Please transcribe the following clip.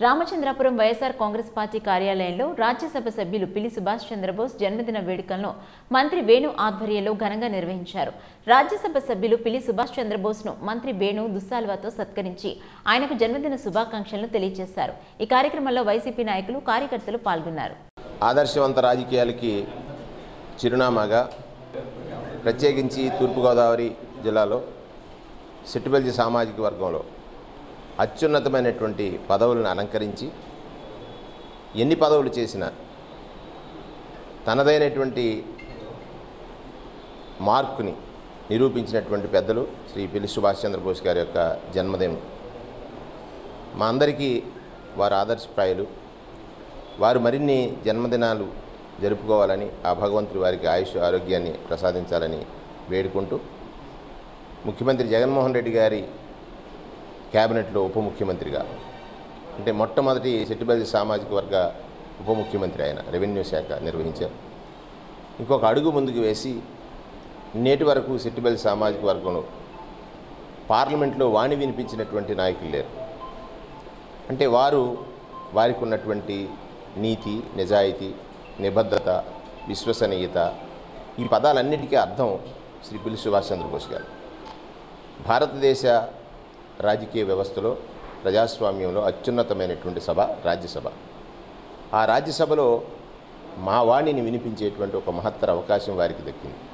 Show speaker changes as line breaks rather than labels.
Ramachandrapuram YSR Congress party కార్యాలయంలో రాజ్యసభ సభ్యులు పిలి సుభాష్ చంద్రబోస్ జన్మదిన వేడుకలను మంత్రి వేణు ఆధ్వర్యంలో ఘనంగా నిర్వహించారు రాజ్యసభ సభ్యులు పిలి సుభాష్ చంద్రబోస్ను మంత్రి వేణు దుస్సాల్వాతో సత్కరించి ఆయనకు జన్మదిన శుభాకాంక్షలను తెలియజేశారు ఈ కార్యక్రమంలో వైసీపీ నాయకులు కార్యకర్తలు పాల్గొన్నారు
ఆదర్శవంత రాజకీయాలకి చిరునామాగా ప్రత్యేకించి తూర్పుగోదావరి జిల్లాలో సిట్టుబెల్జి సామాజిక వర్గంలో అత్యున్నతమైనటువంటి పదవులను అలంకరించి ఎన్ని పదవులు చేసినా తనదైనటువంటి మార్కుని నిరూపించినటువంటి పెద్దలు శ్రీ పిల్లి సుభాష్ చంద్రబోస్ గారి యొక్క జన్మదినం మా అందరికీ వారు ఆదర్శప్రాయులు వారు మరిన్ని జన్మదినాలు జరుపుకోవాలని ఆ భగవంతుడి వారికి ఆయుష్ ఆరోగ్యాన్ని ప్రసాదించాలని వేడుకుంటూ ముఖ్యమంత్రి జగన్మోహన్ రెడ్డి గారి క్యాబినెట్లో ఉప ముఖ్యమంత్రిగా అంటే మొట్టమొదటి సెట్టిబల్లి సామాజిక వర్గ ఉప ముఖ్యమంత్రి ఆయన రెవెన్యూ శాఖ నిర్వహించారు ఇంకొక అడుగు ముందుకు వేసి నేటి వరకు సెట్టిబల్లి సామాజిక వర్గంలో పార్లమెంట్లో వాణి వినిపించినటువంటి నాయకులు లేరు అంటే వారు వారికి ఉన్నటువంటి నీతి నిజాయితీ నిబద్ధత విశ్వసనీయత ఈ పదాలన్నిటికీ అర్థం శ్రీ పిల్లి సుభాష్ చంద్రబోస్ గారు భారతదేశ రాజకీయ వ్యవస్థలో ప్రజాస్వామ్యంలో అత్యున్నతమైనటువంటి సభ రాజ్యసభ ఆ రాజ్యసభలో మా వాణిని వినిపించేటువంటి ఒక మహత్తర అవకాశం వారికి దక్కింది